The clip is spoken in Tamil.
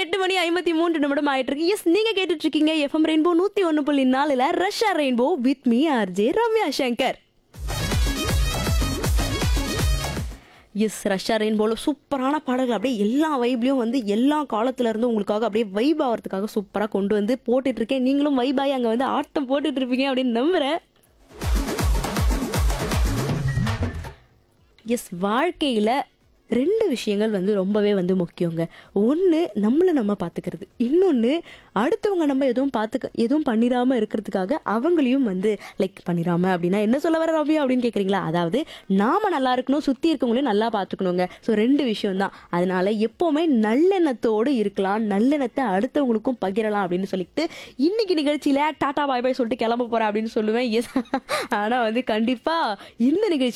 எட்டு மணி ஐம்பத்தி மூன்று நிமிடம் ஆயிட்டு இருக்கு எஸ் நீங்க கேட்டுட்டு இருக்கீங்க எஃப்எம் ரெயின்போ நூத்தி ஒன்னு புள்ளி நாலுல ரஷ்யா rainbow with me RJ Ramya Shankar எஸ் ரஷ்யா ரெயின்போல சூப்பரான பாடல்கள் அப்படியே எல்லா வைப்லயும் வந்து எல்லா காலத்துல இருந்து உங்களுக்காக அப்படியே வைப் ஆகிறதுக்காக சூப்பரா கொண்டு வந்து போட்டுட்டு இருக்கேன் நீங்களும் வைபாய் அங்க வந்து ஆட்டம் போட்டுட்டு இருப்பீங்க அப்படின்னு நம்புறேன் எஸ் வாழ்க்கையில் ரெண்டு விஷயங்கள் வந்து ரொம்பவே வந்து முக்கியங்க ஒன்று நம்மளை நம்ம பார்த்துக்கிறது இன்னொன்று அடுத்தவங்க நம்ம எதுவும் பார்த்துக்க எதுவும் பண்ணிடாமல் இருக்கிறதுக்காக அவங்களையும் வந்து லைக் பண்ணிடாம அப்படின்னா என்ன சொல்ல வர ரவி அப்படின்னு கேட்குறீங்களா அதாவது நாம நல்லா இருக்கணும் சுற்றி இருக்கவங்களையும் நல்லா பார்த்துக்கணுங்க ஸோ ரெண்டு விஷயம் தான் அதனால எப்போவுமே நல்லெண்ணத்தோடு இருக்கலாம் நல்லெண்ணத்தை அடுத்தவங்களுக்கும் பகிரலாம் அப்படின்னு சொல்லிட்டு இன்னைக்கு நிகழ்ச்சியில் டாடா பாய் பாய் சொல்லிட்டு கிளம்ப போகிறேன் அப்படின்னு சொல்லுவேன் எஸ் ஆனால் வந்து கண்டிப்பாக இந்த நிகழ்ச்சி